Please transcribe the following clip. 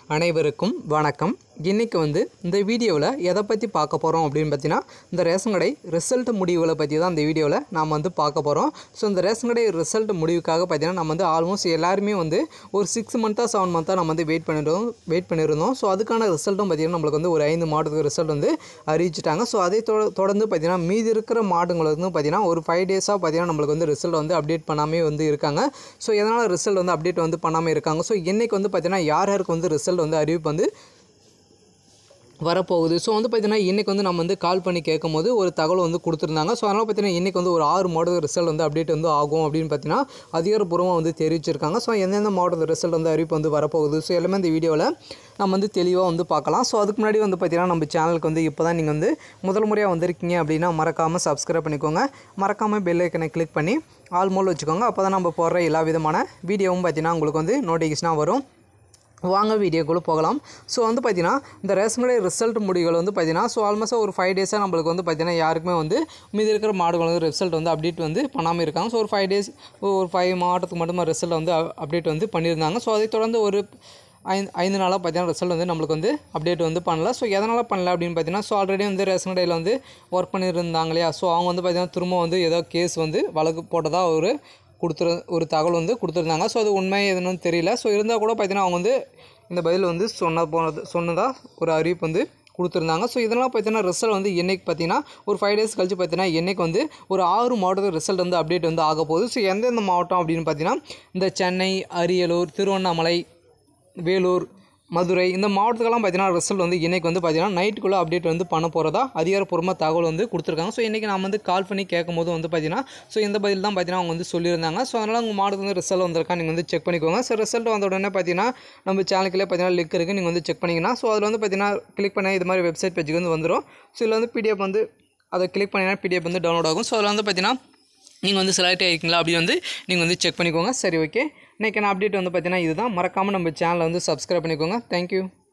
அனைவருக்கும் வணக்கம் இன்றைக்கி வந்து இந்த வீடியோவில் எதை பற்றி பார்க்க போகிறோம் அப்படின்னு பார்த்தீங்கன்னா இந்த ரேஷன் கடை ரிசல்ட் முடிவுகளை பற்றி தான் இந்த வீடியோவில் நாம் வந்து பார்க்க போகிறோம் ஸோ இந்த ரேஷன் கடை ரிசல்ட் முடிவுக்காக பார்த்தீங்கன்னா நம்ம வந்து ஆல்மோஸ்ட் எல்லாருமே வந்து ஒரு சிக்ஸ் மந்த்தாக செவன் மந்த்தாக நம்ம வந்து வெயிட் பண்ணிருந்தோம் வெயிட் பண்ணியிருந்தோம் ஸோ அதுக்கான ரிசல்ட்டும் பார்த்தீங்கன்னா நம்மளுக்கு வந்து ஒரு ஐந்து மாதத்துக்கு ரிசல்ட் வந்து அறிவிச்சிட்டாங்க ஸோ அதை தொட- தொடர்ந்து பார்த்தீங்கன்னா மீதி இருக்கிற மாடுங்களுக்கு வந்து பார்த்தீங்கன்னா ஒரு ஃபைவ் டேஸாக பார்த்தீங்கன்னா நம்மளுக்கு வந்து ரிசல்ட் வந்து அப்டேட் பண்ணாமே வந்து இருக்காங்க ஸோ எதனால் ரிசல்ட் வந்து அப்டேட் வந்து பண்ணாமல் இருக்காங்க ஸோ இன்றைக்கி வந்து பார்த்தீங்கன்னா யார் யாருக்கு வந்து ரிசல்ட் வந்து அறிவிப்பு வந்து வரப்போகுது ஸோ வந்து பார்த்தீங்கன்னா இன்றைக்கி வந்து நம்ம வந்து கால் பண்ணி கேட்கும்போது ஒரு தகவல் வந்து கொடுத்துருந்தாங்க ஸோ அதனால் பார்த்தீங்கன்னா இன்றைக்கி வந்து ஒரு ஆறு மாடல் ரிசல்ட் வந்து அப்டேட் வந்து ஆகும் அப்படின்னு பார்த்தீங்கன்னா அதிகாரப்பூர்வமாக வந்து தெரிவிச்சிருக்காங்க ஸோ எந்தெந்த மாடல் ரிசல்ட் வந்து அறிவிப்பு வந்து வரப்போகுது ஸோ எல்லாமே இந்த வீடியோவில் நம்ம வந்து தெளிவாக வந்து பார்க்கலாம் ஸோ அதுக்கு முன்னாடி வந்து பார்த்தீங்கன்னா நம்ம சேனலுக்கு வந்து இப்போ தான் நீங்கள் வந்து முதல் முறையாக வந்திருக்கீங்க அப்படின்னா மறக்காமல் சப்ஸ்கிரைப் பண்ணிக்கோங்க மறக்காமல் பெல் ஐக்கனை கிளிக் பண்ணி ஆல் மோல் வச்சுக்கோங்க அப்போ தான் நம்ம போடுற எல்லா விதமான வீடியோவும் பார்த்தீங்கன்னா உங்களுக்கு வந்து நோட்டிஃபிகேஷனாக வரும் வாங்க வீடியோக்குள்ளே போகலாம் ஸோ வந்து பார்த்தீங்கன்னா இந்த ரேஷன் கடை ரிசல்ட் முடிவுகள் வந்து பார்த்தீங்கன்னா ஸோ ஆல்மோஸ்ட் ஒரு ஃபைவ் டேஸாக நம்மளுக்கு வந்து பார்த்தீங்கன்னா யாருக்குமே வந்து மீதி இருக்கிற மாடுகள் வந்து ரிசல்ட் வந்து அப்டேட் வந்து பண்ணாமல் இருக்காங்க ஸோ ஒரு ஃபைவ் டேஸ் ஒரு ஃபைவ் மாவட்டத்துக்கு மட்டும் ரிசல்ட் வந்து அப்டேட் வந்து பண்ணியிருந்தாங்க ஸோ அதை தொடர்ந்து ஒரு ஐந்து ஐந்து நாளாக பார்த்தீங்கன்னா ரிசல்ட் வந்து நம்மளுக்கு வந்து அப்டேட் வந்து பண்ணல ஸோ எதனால் பண்ணல அப்படின்னு பார்த்தீங்கன்னா ஸோ ஆல்ரெடி வந்து ரேஷன் கடையில் வந்து ஒர்க் பண்ணியிருந்தாங்க இல்லையா ஸோ அவங்க வந்து பார்த்தீங்கன்னா திரும்ப வந்து ஏதோ கேஸ் வந்து வழக்கு போட்டதாக ஒரு கொடுத்துரு ஒரு தகவல் வந்து கொடுத்துருந்தாங்க ஸோ அது உண்மை எதுன்னு தெரியல ஸோ இருந்தால் கூட பார்த்தீங்கன்னா அவங்க வந்து இந்த பதில் வந்து சொன்ன போனது சொன்னதாக ஒரு அறிவிப்பு வந்து கொடுத்துருந்தாங்க ஸோ இதெல்லாம் பார்த்தீங்கன்னா ரிசல்ட் வந்து என்னைக்கு பார்த்தீங்கன்னா ஒரு ஃபைவ் டேஸ் கழிச்சு பார்த்தீங்கன்னா என்னைக்கு வந்து ஒரு ஆறு மாவட்டத்துக்கு ரிசல்ட் வந்து அப்டேட் வந்து ஆக போகுது ஸோ எந்தெந்த மாவட்டம் அப்படின்னு பார்த்தீங்கன்னா இந்த சென்னை அரியலூர் திருவண்ணாமலை வேலூர் மதுரை இந்த மாவட்டத்துக்கெல்லாம் பார்த்தீங்கன்னா ரிசல்ட் வந்து இன்றைக்கி வந்து பார்த்தீங்கன்னா நைட்டுக்குள்ளே அப்டேட் வந்து பண்ண போகிறதா அதிகாரப்பூர்வமாக தகவல் வந்து கொடுத்துருக்காங்க ஸோ இன்றைக்கி நான் வந்து கால் பண்ணி கேட்கும்போது வந்து பார்த்தீங்கன்னா ஸோ இந்த பதில் தான் பார்த்தீங்கன்னா அவங்க வந்து சொல்லியிருந்தாங்க ஸோ அதனால் உங்கள் மாவட்டத்துக்கு வந்து ரிசல்ட் வந்திருக்கா நீங்கள் வந்து செக் பண்ணிக்கோங்க ஸோ ரிசல்ட் வந்த உடனே பார்த்தீங்கன்னா நம்ம சேனலுக்குள்ளே பார்த்தீங்கன்னா லிங்க் இருக்குது நீங்கள் வந்து செக் பண்ணிங்கன்னா ஸோ அதில் வந்து பார்த்தீங்கன்னா கிளிக் பண்ண இது மாதிரி வெப்சைட் பேஜுக்கு வந்து வந்துடும் ஸோ இதில் வந்து பிடிஎஃப் வந்து அதை கிளிக் பண்ணிங்கன்னா பிடிஎஃப் வந்து டவுன்லோட் ஆகும் ஸோ அதில் வந்து பார்த்தீங்கன்னா நீங்கள் வந்து செலக்ட் ஆகிருக்கீங்களா அப்படி வந்து நீங்கள் வந்து செக் பண்ணிக்கோங்க சரி ஓகே இன்றைக்கி நான் அப்டேட் வந்து பார்த்தீங்கன்னா இதுதான் மறக்காமல் நம்ம சேனலை வந்து சப்ஸ்கிரைப் பண்ணிக்கோங்க தேங்க்யூ